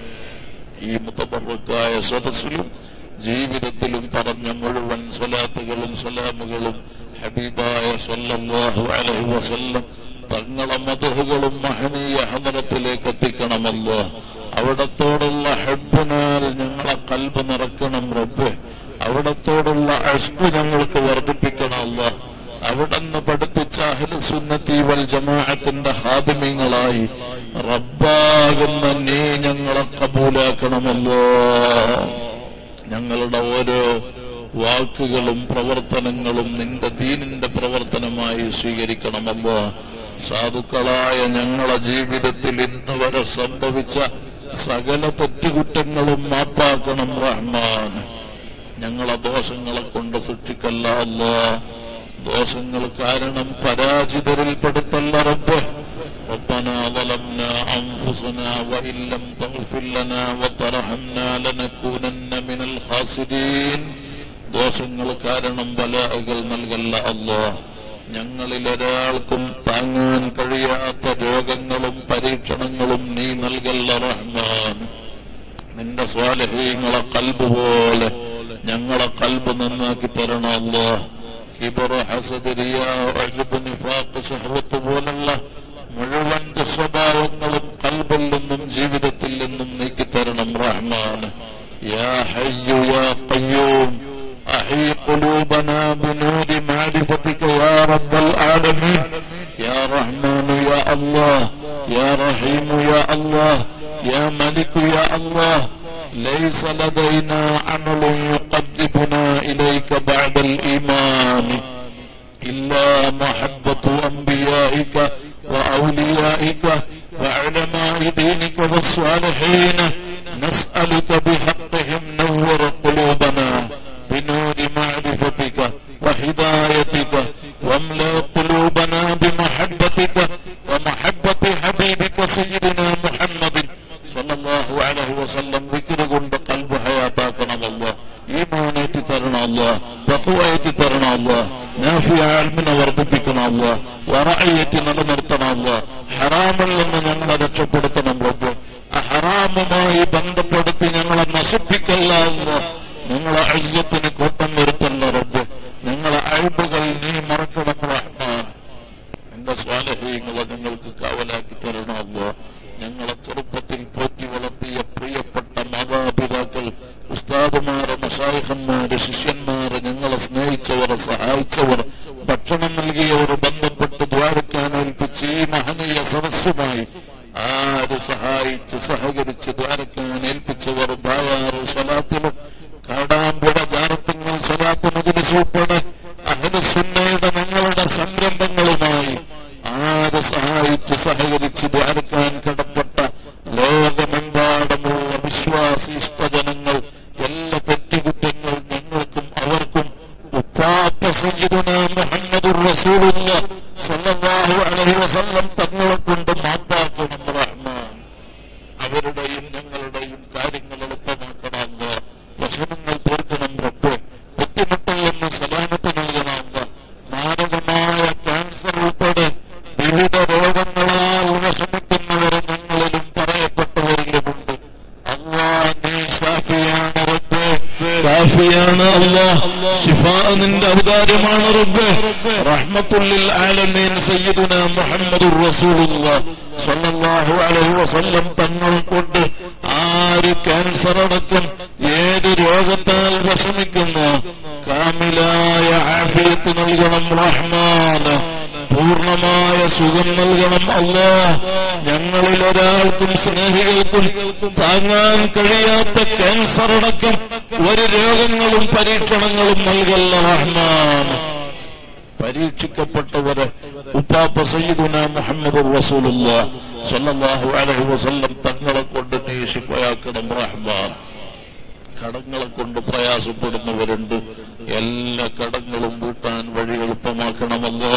ഈ മുത്തബറക്കായ സദസ്സിലും ജീവിതത്തിലും പറഞ്ഞ മുഴുവൻ സ്വലാത്തുകളും സലാമുകളും ഹബീബായ സല്ലല്ലാഹു അലൈഹി വസല്ലം തങ്ങളെ മതഹുകളും മഹനീയ ഹദറത്തിലേക്ക് എത്തിക്കണമല്ലോ അവിടത്തോടുള്ള ഹബ്ബിനാൽ ഞങ്ങളെ കൽബ് നിറക്കണം റബ്ബ് അവിടത്തോടുള്ള അഷ്കു ഞങ്ങൾക്ക് വർദ്ധിപ്പിക്കണമല്ലോ അവിടുന്ന് പഠിപ്പിച്ച അഹ്ലുസുന്നത്തി വൽ ജമാഅത്തിന്റെ ഹാദിമ്യങ്ങളായി റബ്ബാകുന്ന നീ ഞങ്ങളെ കബൂലാക്കണമല്ലോ ഞങ്ങളുടെ ഓരോ വാക്കുകളും പ്രവർത്തനങ്ങളും നിന്റെ ദീനിന്റെ പ്രവർത്തനമായി സ്വീകരിക്കണമല്ലോ സാധുക്കളായ ഞങ്ങളെ ജീവിതത്തിൽ ഇന്ന് വരെ സംഭവിച്ച സകല തെറ്റുകുറ്റങ്ങളും മാപ്പാക്കണം റഹ്മാൻ ഞങ്ങളെ ദോഷങ്ങളെ കൊണ്ട് സൃഷ്ടിക്കല്ല അല്ലാ ദോഷങ്ങൾ കാരണം പരാജിതരിൽ പെടുത്തല്ല റബ്ബ് ربنا ظلمنا أنفسنا وإن لم تغفر لنا وترحمنا لنكونن من الخاسرين ദോഷങ്ങൾ കാരണം ബലാകൾ നൽകല്ല അല്ലാ ഞങ്ങളിൽ ഒരാൾക്കും താങ്ങാൻ കഴിയാത്ത രോഗങ്ങളും പരീക്ഷണങ്ങളും നീ നൽകല്ല റഹ്മാൻ നിന്റെ സ്വാലഹീങ്ങളെ കൽബ് പോലെ ഞങ്ങളെ കൽബ് നന്നാക്കി തരണം അല്ലാ കിബർ ഹസദ് റിയാ അജ്ബ് നിഫാഖ് ശഹവത്ത് പോലുള്ള മുഴുവൻ ദുസ്വഭാവങ്ങളും കൽബിൽ നിന്നും ജീവിതത്തിൽ നിന്നും നീക്കിത്തരണം റഹ്മാൻ യാ ഹയ്യു യാ ഖയ്യൂം أحي قلوبنا بنور معرفتك يا رب العالمين يا رحمن يا الله يا رحيم يا الله يا ملك يا الله ليس لدينا عمل يقربنا إليك بعد الإيمان إلا محبة أنبيائك وأوليائك وعلماء دينك والصالحين نسألك بحقهم نور قلوبنا بنور معرفتك وهدايتك واملأ قلوبنا بمحبتك ومحبة حبيبك سيدنا محمد صلى الله عليه وسلم ذكر കൊണ്ട് قلب حياتاكنا الله ഈമാനേറ്റി തരണം അല്ല തത്വയേറ്റി തരണം അല്ല നാഫിയ ആൽമിനെ വർദ്ധിപ്പിക്കണം അല്ല വറയറ്റി നിലനിർത്തണം അല്ല ഹറാമിൽ നിന്ന് ഞങ്ങളെ രക്ഷപ്പെടുത്തണം റബ്ബ് ആ ഹറാമുമായി ബന്ധപ്പെടുത്തി ഞങ്ങളെ നശിപ്പിക്കല്ല അല്ല നിങ്ങളെ അഴ്യത്തിന് കോട്ടം വരുത്തല്ല റബ്ബ് നിങ്ങളെ അഴിബുകൾ നീ മറക്കണം റഹ്മാൻ എന്റെ സ്വാലഹീങ്ങളെ നിങ്ങൾക്ക് കാവലാക്കി തരണം അല്ലോ ഞങ്ങളെ ചെറുപ്പത്തിൽ പോറ്റി വളർത്തിയ പ്രിയപ്പെട്ട മാതാപിതാക്കൾ ഉസ്താദുമാര് മഷായിഹന്മാര് ശിഷ്യന്മാര് ഞങ്ങളെ സ്നേഹിച്ചവർ സഹായിച്ചവർ ഭക്ഷണം നൽകിയവർ ബന്ധപ്പെട്ട് ദ്വാരക്കാൻ ഏൽപ്പിച്ച് ഈ മഹനീയ സദസ്സുമായി ആര് സഹായിച്ച് സഹകരിച്ച് ദ്വാരക്കാൻ ഏൽപ്പിച്ചവർ ബായാറ് സ്വലാത്തിലും കാടാമ്പുഴ ജാറത്തിങ്ങൾ സ്വലാത്ത് മജിലിസ് ഉൾപ്പെടെ അഹ്ലുസുന്നയുടെ ഞങ്ങളുടെ സംരംഭങ്ങളുമായി ആര് സഹായിച്ച് സഹകരിച്ച് ധ്യാനിക്കാൻ കടപ്പെട്ട ലോകമെമ്പാടുമുള്ള വിശ്വാസി ഇഷ്ടജനങ്ങൾ എല്ലാ തെറ്റുകുറ്റങ്ങൾ ഞങ്ങൾക്കും അവർക്കും ഉപ്പാപ്പ സയ്യിദുന മുഹമ്മദുർ റസൂലുള്ള സല്ലല്ലാഹു അലൈഹി വസല്ലം തങ്ങളെ കൊണ്ട് മാപ്പാക്കണം റഹ്മാൻ അവരുടെയും ഞങ്ങളുടെയും കാര്യങ്ങൾ എളുപ്പമാക്കണം അല്ലാ. വിഷമങ്ങൾ തീർക്കണം റബ്ബ് ബുദ്ധിമുട്ടിൽ നിന്ന് സലാമത്ത് നൽകണം അല്ലാ. മാരകമായ ക്യാൻസർ ഉൾപ്പെടെ വിവിധ രോഗങ്ങളാൽ വിഷമിക്കുന്നവർ ഞങ്ങളിലും പറയപ്പെട്ടവരിലുമുണ്ട് അള്ളാ നീ ഷാഫിയാണ് റബ്ബ് ഷാഫിയാണ് അല്ലാ ശിഫാ നിന്റെ അവതാരമാണ് റബ്ബ് റഹ്മത്തുല്ലിൽ ആലമീൻ സയ്യിദുന മുഹമ്മദുർ റസൂലുള്ളാഹ് സ്വല്ലല്ലാഹു അലൈഹി വസല്ലം തങ്ങൾ കൊണ്ട് ആര് ക്യാൻസർ അടക്കം ഏത് രോഗത്താൽ വിഷമിക്കുന്നു കാമിലായ ആഫിയത്ത് നൽകണം റഹ്മാന് പൂർണമായ സുഖം നൽകണം അല്ലാ ഞങ്ങളിൽ ഒരാൾക്കും സ്നേഹികൾക്കും താങ്ങാൻ കഴിയാത്ത ക്യാൻസർ അടക്കം ഒരു രോഗങ്ങളും പരീക്ഷണങ്ങളും നൽകല്ല റഹ്മാൻ പരീക്ഷിക്കപ്പെട്ടവരെ ഉപ്പാപ്പ സയ്യിദുന മുഹമ്മദ് റസൂലുള്ള സല്ലല്ലാഹു അലൈഹി വസല്ലം തങ്ങളെ കൊണ്ട് നീ ശിഫയാക്കണം റഹ്മാൻ കടങ്ങളെ കൊണ്ട് പ്രയാസപ്പെടുന്നവരുണ്ട് എല്ലാ കടങ്ങളും വീട്ടാൻ വഴി എളുപ്പമാക്കണമല്ലോ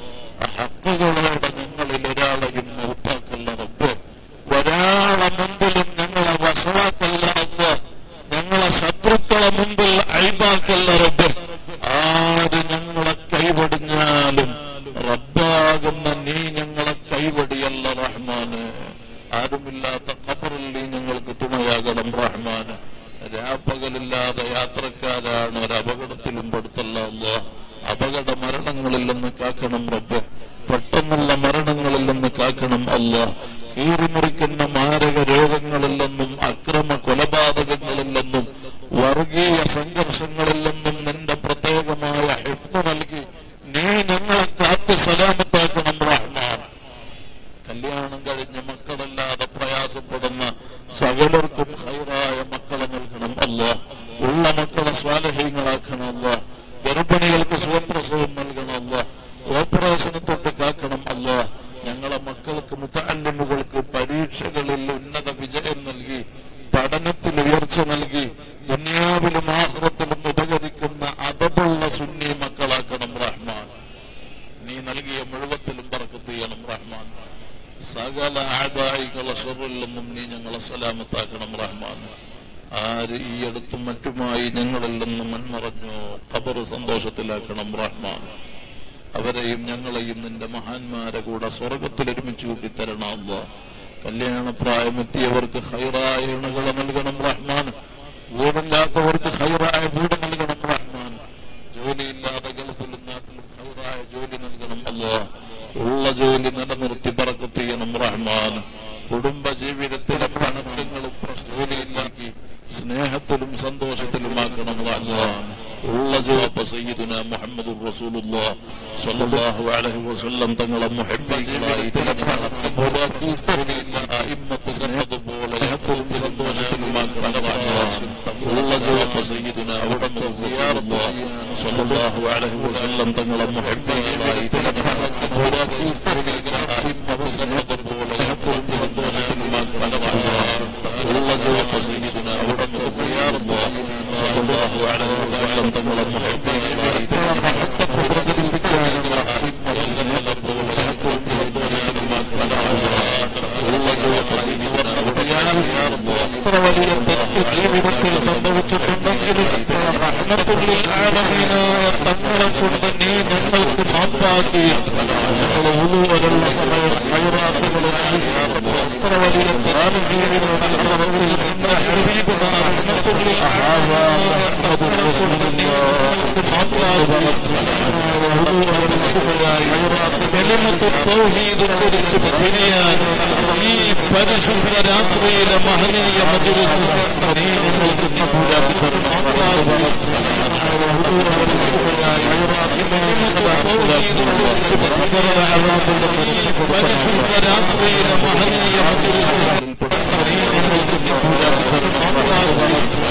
ഹക്കുകളോടെ ഞങ്ങളിൽ ഒരാളെയും മൗത്താക്കല്ല റബ്ബ് ഒരാളെ മുമ്പിലും ഞങ്ങളെ വഷളാക്കല്ല റബ്ബ് ഞങ്ങളെ ശത്രുക്കളെ മുമ്പിൽ അഴിബാക്കല്ല റബ്ബ് ആര് ഞങ്ങളെ കൈവടിഞ്ഞാലും റബ്ബാകുന്ന നീ ഞങ്ങളെ കൈവടിയല്ല റഹ്മാന് ആരുമില്ലാത്ത ഖബറിൽ നീ ഞങ്ങൾക്ക് തുണയാകണം റഹ്മാന് രാപ്പകലില്ലാതെ യാത്രക്കാരാണ് ഒരു അപകടത്തിലും പെടുത്തല്ല അല്ലോ അപകട മരണങ്ങളിൽ നിന്ന് കാക്കണം റബ്ബ് പെട്ടെന്നുള്ള മരണങ്ങളിൽ നിന്ന് കാക്കണം അല്ല കീറിമുറിക്കുന്ന മാരക രോഗങ്ങളിൽ നിന്നും അക്രമ കൊലപാതകങ്ങളിൽ നിന്നും വർഗീയ സംഘർഷങ്ങളിൽ നിന്നും നിന്റെ പ്രത്യേകമായ ഹിഫ്ന് നൽകി നീ ഞങ്ങളെ കാത്ത് സലാമത്താക്കണം റഹ്മാൻ കല്യാണം കഴിഞ്ഞ മക്കളല്ലാതെ പ്രയാസപ്പെടുന്ന സകലർക്കും ഹൈറായ മക്കളെ നൽകണം അല്ല ഉള്ള മക്കളെ സ്വാലഹീങ്ങളാക്കണം അല്ല ഗർഭിണികൾക്ക് സുഖപ്രസവം നൽകണം അല്ല ഓപ്പറേഷനെ തൊട്ട് കാക്കണം അല്ല ഞങ്ങളെ മക്കൾക്ക് മുത്തല്ലുമുകൾക്ക് പരീക്ഷകളിൽ ഉന്നത വിജയം നൽകി പഠനത്തിൽ ഉയർച്ച നൽകി ദുനിയാവിലും ആഹ്റത്തിലും ഉപകരിക്കുന്ന അതബുള്ള സുന്നി മക്കളാക്കണം റഹ്മാൻ നീ നൽകിയ മുഴുവത്തിലും പറക്കത്ത് ചെയ്യണം റഹ്മാൻ സകല ആദായികളെ ഷറിൽ നിന്നും നീ ഞങ്ങളെ സലാമത്താക്കണം റഹ്മാൻ ആര് ഈ അടുത്തും മറ്റുമായി ഞങ്ങളിൽ നിന്ന് മൺമറഞ്ഞു ഖബർ സന്തോഷത്തിലാക്കണം റഹ്മാൻ അവരെയും ഞങ്ങളെയും നിന്റെ മഹാന്മാരെ കൂടെ സ്വർഗത്തിൽ ഒരുമിച്ച് കൂട്ടിത്തരണം അല്ല കല്യാണപ്രായമെത്തിയവർക്ക് ഹൈറായ ഇണകളെ നൽകണം റഹ്മാൻ വീടില്ലാത്തവർക്ക് ഹൈറായ വീട് നൽകണം റഹ്മാൻ ജോലിയില്ലാതെ ഗൾഫിലും നാട്ടിലും ഹൈറായ ജോലി നൽകണം അല്ലോ ഉള്ള ജോലി നിലനിർത്തി പറക്കത്ത് കുടുംബ ജീവിതത്തിലെ പണക്കങ്ങളും പ്രശ്നങ്ങളിലാക്കി സ്നേഹത്തിലും സന്തോഷത്തിലുമാക്കണം അല്ലാഹ് ഉള്ള ജവാബ് സയ്യിദുന മുഹമ്മദ് റസൂലുള്ളാഹ് സ്വല്ലല്ലാഹു അലൈഹി വസല്ലം തങ്ങളെ മുഹബ്ബീകളായി അയിമ്മത്ത് സ്നേഹതുപോലെ സ്നേഹത്തിലും സന്തോഷത്തിലുമാക്കണം അല്ലാഹ് ഉള്ള ജവാബ് സയ്യിദുന അവിടെ റസൂലുള്ളാഹ് സ്വല്ലല്ലാഹു അലൈഹി വസല്ലം തങ്ങളെ മുഹബ്ബീകളായി അയിമ്മത്ത് സ്നേഹതുപോലെ സ്നേഹത്തിലും സന്തോഷത്തിലുമാക്കണം അല്ലാഹ് ഉള്ള ജവാബ് സയ്യിദുന അവിടെ റസൂലുള്ളാഹ് സ്വല്ലല്ലാഹു അലൈഹി വസല്ലം തങ്ങളെ മുഹബ്ബീകളായി എത്ര വലിയ തെറ്റ് ജീവിതത്തിൽ സംഭവിച്ചിട്ടുണ്ടെങ്കിലും റഹ്മത്തുള്ളിൽ ആലമീനായ തങ്ങളെ കൊണ്ട് നീ ഞങ്ങൾക്ക് മാപ്പാക്കി ഞങ്ങൾ ഉളുവലുള്ള സമയം ഹൈറാത്തുകളും എത്ര വലിയ ത്യാഗ ജീവിതത്തിൽ സംഭവിച്ചിട്ടുണ്ട് ഹബീബുനാ റഹ്മത്തുള്ളിൽ ആലമീനായ തങ്ങളെ കൊണ്ട് നീ ഞങ്ങൾക്ക് മാപ്പാക്കി ഉച്ചരിച്ച് പിരിയാൻ ഈ പരിശുദ്ധ രാത്രിയിലെ മഹനീയ മജുരിസ് നീ ഞങ്ങൾക്ക് പൂജാക്കി പരിശുദ്ധ രാത്രിയിലെ മഹനീയ മജുരിസ് നീ ഞങ്ങൾക്ക് പൂജാക്കി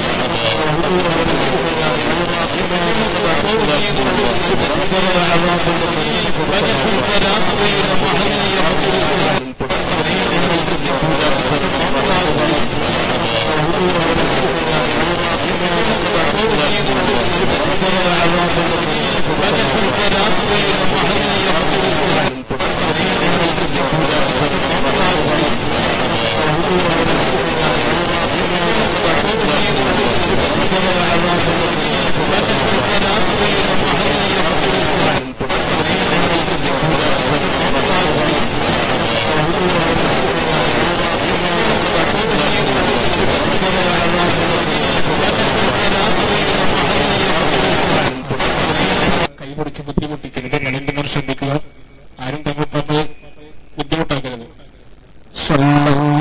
പരിശുദ്ധ രാത്രിയിലെ മഹനീയ മജുരിസ് നീ ഞങ്ങൾക്ക് പരിശുദ്ധ രാത്രിയിലെ മഹനീയ മജുരിസ് നീ ഞങ്ങൾക്ക് പരിശുദ്ധ രാത്രിയിലെ മഹനീയ മജുരിസ് നീ ഞങ്ങൾക്ക് കൈപിടിച്ച് ബുദ്ധിമുട്ടിക്കരുത് മണിന്തിങ്ങൾ ശ്രദ്ധിക്കുക ആരും തമ്മിൽ തമ്മിൽ ബുദ്ധിമുട്ടാക്കരുത് صلى